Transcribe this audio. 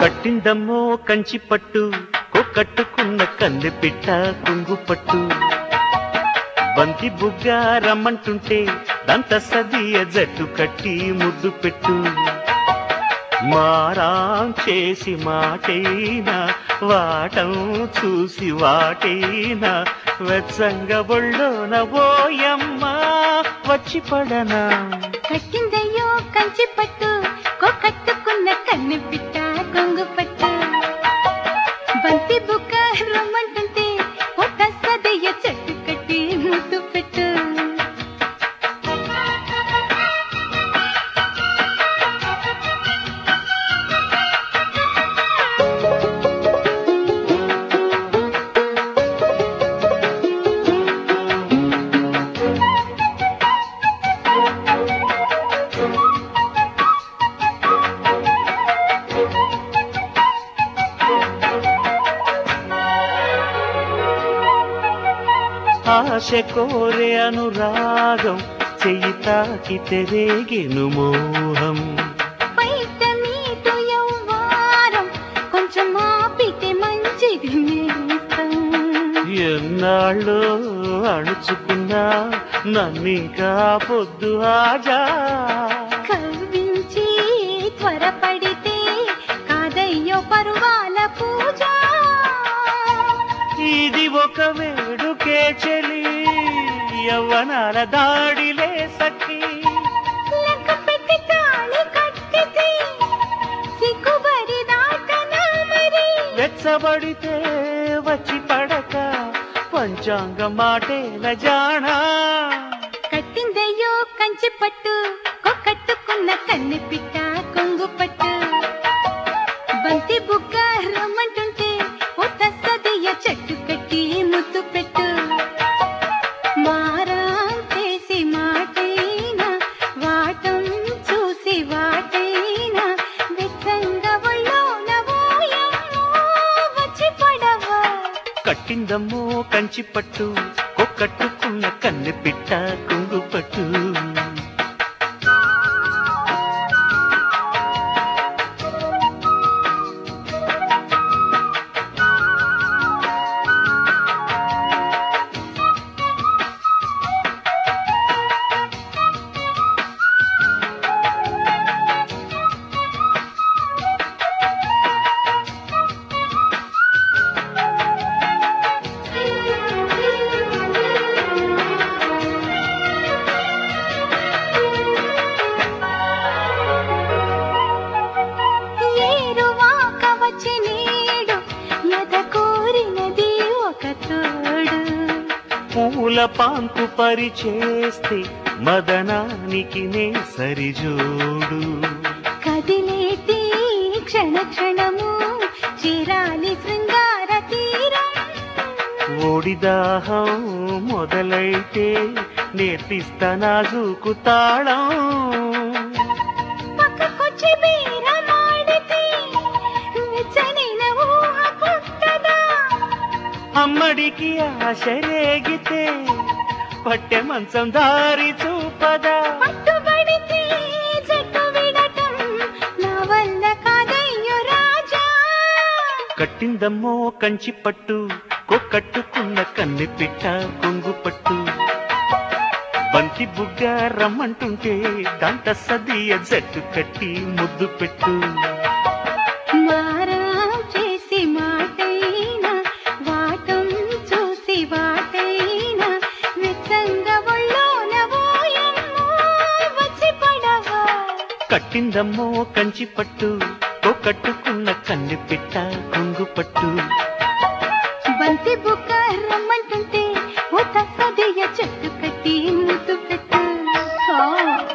కట్టిందమ్మో కంచి పట్టు కట్టుకున్న కంది పిట్ట కుంగు పట్టు బంతి బుగ్గ రమ్మంటుంటే దంత సదియ జట్టు కట్టి ముద్దు పెట్టు మారాం చేసి మాటైనా వాటం చూసి వాటైనా వెచ్చంగ బొళ్ళోన ఓయమ్మ వచ్చి పడనా కట్టిందయ్యో కంచి పట్టు కట్టుకున్న కన్ను పిట్ట కొంగు పట్టు బంతి బుక్క రమ్మంటుంటే ఒక సదయ్య చెట్టు కట్టి ముద్దు పెట్టు ఆశ కోరే అనురాగం చెయ్యి తాకితే రేగెను మోహం బయట మీటు యవ్వారం కొంచెం ఆపితే మంచిది నేస్తం ఎన్నాళ్ళు అణుచుకున్నా నన్నింకా పొద్దు ఆజా కవ్వించి త్వరపడితే కాదయ్యో పరువాల పూజ ఇది ఒక వేడుకే చెలి యవ్వనాల దాడిలే సఖి లెక్క పెట్టి తాళి కట్టితే సిగ్గుబడి దాటనా మరి వెచ్చబడితే వచ్చి పడక పంచాంగ మాటేల జానా కట్టిందయ్యో కంచి పట్టు కట్టుకున్న కన్ను పిట్ట కొంగు పట్టు బంతి బుగ్గ రమ్మంటుంటే ఒక్క సదియ చెట్టు కట్టి ముద్దు పెట్టు మారా చేసి మాటైనా వాటం చూసి వాటైనా వెచ్చంగా ఒళ్ళోన ఓయమ్మో వచ్చి పడవా కట్టిందమ్మో కంచి పట్టు కొక్కట్టుకున్న కన్నె పిట్ట కుంగు పట్టు ఏరువాక వచ్చి నీడు ఎద కోరినది ఒక తోడు పూల పాన్పు పరిచేస్తే మదనానికి నే సరిజోడు కదిలేటి క్షణ క్షణము చిరాలి శృంగార తీరం ఓడిదాహం మొదలైతే నేర్పిస్తా నాజుకు తాళం పక్కకొచ్చి బీరమాడితే వెచ్చనైన ఊహ పుట్టదా అమ్మడికి ఆశ రేగితే పట్టె మంచం దారి చూపదా పట్టుబడితే చెట్టు విడటం నా వల్ల కాదయ్యో రాజా కట్టిందమ్మో కంచి పట్టు కొక్కట్టుకున్న కన్నె పిట్ట కొంగు పట్టు బంతి బుగ్గ రమ్మంటుంటే దంత సదియ జట్టు కట్టి ముద్దు పెట్టు మారా చేసి మాటైనా వాటం చూసి వాటైనా వెచ్చంగా ఒళ్ళోన ఓయమ్మో వచ్చి పడవా కట్టిందమ్మో కంచి పట్టు కొక్కట్టుకున్న కన్నె పిట్ట కొంగు పట్టు బంతి బుక్క రమ్మంటుంటే ఓ తస్సదియ చెట్టు కట్టి ముద్దు పెట్టు ఆ.